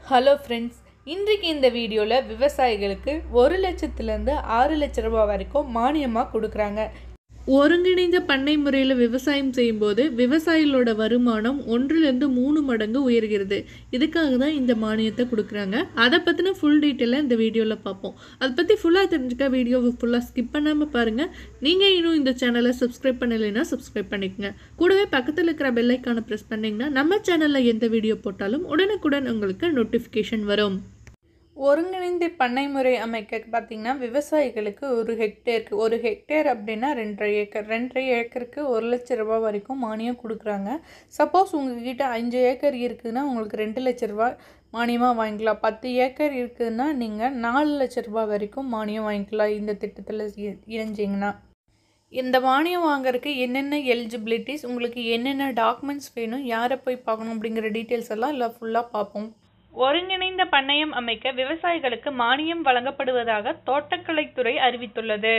hello friends இன்றைக்கு இந்த வீடியோவில் விவசாயிகளுக்கு ஒரு லட்சத்துலேருந்து ஆறு லட்ச ரூபாய் வரைக்கும் மானியமாக கொடுக்குறாங்க ஒருங்கிணைந்த பண்ணை முறையில் விவசாயம் செய்யும்போது விவசாயிகளோட வருமானம் ஒன்றுலேருந்து மூணு மடங்கு உயர்கிறது இதுக்காக தான் இந்த மானியத்தை கொடுக்குறாங்க அதை பற்றின ஃபுல் டீட்டெயிலாக இந்த வீடியோவில் பார்ப்போம் அதை பற்றி ஃபுல்லாக தெரிஞ்சுக்க வீடியோவை ஃபுல்லாக ஸ்கிப் பண்ணாமல் பாருங்கள் நீங்கள் இன்னும் இந்த சேனலை சப்ஸ்கிரைப் பண்ணலைன்னா சப்ஸ்கிரைப் பண்ணிக்கோங்க கூடவே பக்கத்தில் இருக்கிற பெல்லைக்கான ப்ரெஸ் பண்ணிங்கன்னா நம்ம சேனலில் எந்த வீடியோ போட்டாலும் உடனுக்குடன் உங்களுக்கு நோட்டிஃபிகேஷன் வரும் ஒருங்கிணைந்த பண்ணை முறை அமைக்க பார்த்திங்கன்னா விவசாயிகளுக்கு ஒரு ஹெக்டேருக்கு ஒரு ஹெக்டேர் அப்படின்னா ரெண்டரை ஏக்கர் ரெண்டரை ஏக்கருக்கு ஒரு லட்ச ரூபாய் வரைக்கும் மானியம் கொடுக்குறாங்க சப்போஸ் உங்ககிட்ட அஞ்சு ஏக்கர் இருக்குதுன்னா உங்களுக்கு ரெண்டு லட்ச ரூபாய் மானியமாக வாங்கிக்கலாம் பத்து ஏக்கர் இருக்குதுன்னா நீங்கள் நாலு லட்ச ரூபாய் வரைக்கும் மானியம் வாங்கிக்கலாம் இந்த திட்டத்தில் இ- இணைஞ்சிங்கன்னா இந்த மானியம் வாங்குறதுக்கு என்னென்ன எலிஜிபிலிட்டிஸ் உங்களுக்கு என்னென்ன டாக்குமெண்ட்ஸ் வேணும் யாரை போய் பார்க்கணும் அப்படிங்கிற டீட்டெயில்ஸ் எல்லாம் இல்லை ஃபுல்லாக பார்ப்போம் ஒருங்கிணைந்த பண்ணையம் அமைக்க விவசாயிகளுக்கு மானியம் வழங்கப்படுவதாக தோட்டக்கலைத்துறை அறிவித்துள்ளது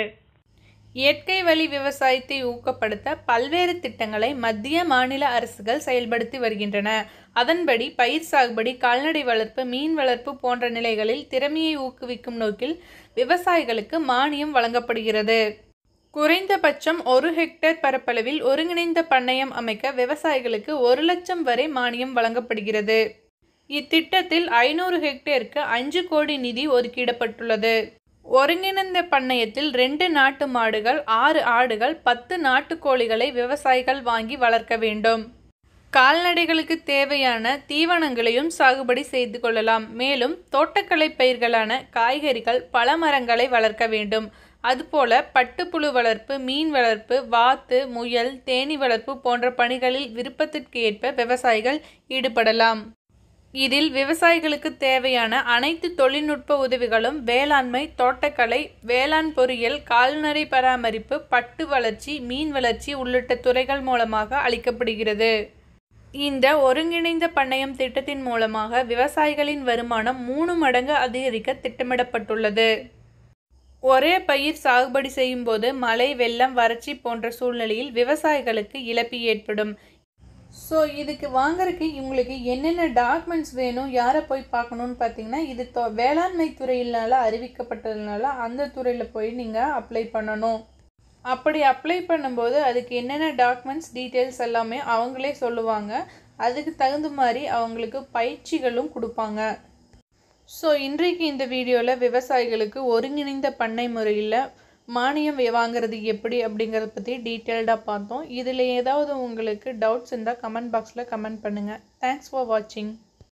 இயற்கை வழி விவசாயத்தை ஊக்கப்படுத்த பல்வேறு திட்டங்களை மத்திய மாநில அரசுகள் செயல்படுத்தி வருகின்றன அதன்படி பயிர் சாகுபடி கால்நடை வளர்ப்பு மீன் வளர்ப்பு போன்ற நிலைகளில் திறமையை ஊக்குவிக்கும் நோக்கில் விவசாயிகளுக்கு மானியம் வழங்கப்படுகிறது குறைந்தபட்சம் ஒரு ஹெக்டேர் பரப்பளவில் ஒருங்கிணைந்த பண்ணையம் அமைக்க விவசாயிகளுக்கு ஒரு லட்சம் வரை மானியம் வழங்கப்படுகிறது இத்திட்டத்தில் ஐநூறு ஹெக்டேருக்கு அஞ்சு கோடி நிதி ஒதுக்கிடப்பட்டுள்ளது ஒருங்கிணைந்த பண்ணையத்தில் ரெண்டு நாட்டு மாடுகள் ஆறு ஆடுகள் பத்து நாட்டுக்கோழிகளை விவசாயிகள் வாங்கி வளர்க்க வேண்டும் கால்நடைகளுக்கு தேவையான தீவனங்களையும் சாகுபடி செய்து கொள்ளலாம் மேலும் தோட்டக்கலை பயிர்களான காய்கறிகள் பல மரங்களை வளர்க்க வேண்டும் அதுபோல பட்டுப்புழு வளர்ப்பு மீன் வளர்ப்பு வாத்து முயல் தேனீ வளர்ப்பு போன்ற பணிகளில் விருப்பத்திற்கு ஏற்ப விவசாயிகள் ஈடுபடலாம் இதில் விவசாயிகளுக்கு தேவையான அனைத்து தொழில்நுட்ப உதவிகளும் வேளாண்மை தோட்டக்கலை வேளாண் பொறியியல் கால்நடை பராமரிப்பு பட்டு வளர்ச்சி மீன் வளர்ச்சி உள்ளிட்ட துறைகள் மூலமாக அளிக்கப்படுகிறது இந்த ஒருங்கிணைந்த பண்ணையம் திட்டத்தின் மூலமாக விவசாயிகளின் வருமானம் மூணு மடங்கு அதிகரிக்க திட்டமிடப்பட்டுள்ளது ஒரே பயிர் சாகுபடி செய்யும்போது மழை வெள்ளம் வறட்சி போன்ற சூழ்நிலையில் விவசாயிகளுக்கு இழப்பு ஏற்படும் ஸோ இதுக்கு வாங்குறதுக்கு உங்களுக்கு என்னென்ன டாக்குமெண்ட்ஸ் வேணும் யாரை போய் பார்க்கணுன்னு பார்த்தீங்கன்னா இது தொ வேளாண்மை துறையினால அறிவிக்கப்பட்டதுனால அந்த துறையில் போய் நீங்கள் அப்ளை பண்ணணும் அப்படி அப்ளை பண்ணும்போது அதுக்கு என்னென்ன டாக்குமெண்ட்ஸ் டீட்டெயில்ஸ் எல்லாமே அவங்களே சொல்லுவாங்க அதுக்கு தகுந்த மாதிரி அவங்களுக்கு பயிற்சிகளும் கொடுப்பாங்க ஸோ இன்றைக்கு இந்த வீடியோவில் விவசாயிகளுக்கு ஒருங்கிணைந்த பண்ணை முறையில் மானியம் வே- வாங்குறது எப்படி அப்படிங்கிறத பற்றி டீட்டெயில்டாக பார்த்தோம் இதில் ஏதாவது உங்களுக்கு டவுட்ஸ் இருந்தால் கமெண்ட் பாக்ஸில் கமெண்ட் பண்ணுங்கள் தேங்க்ஸ் ஃபார் வாட்சிங்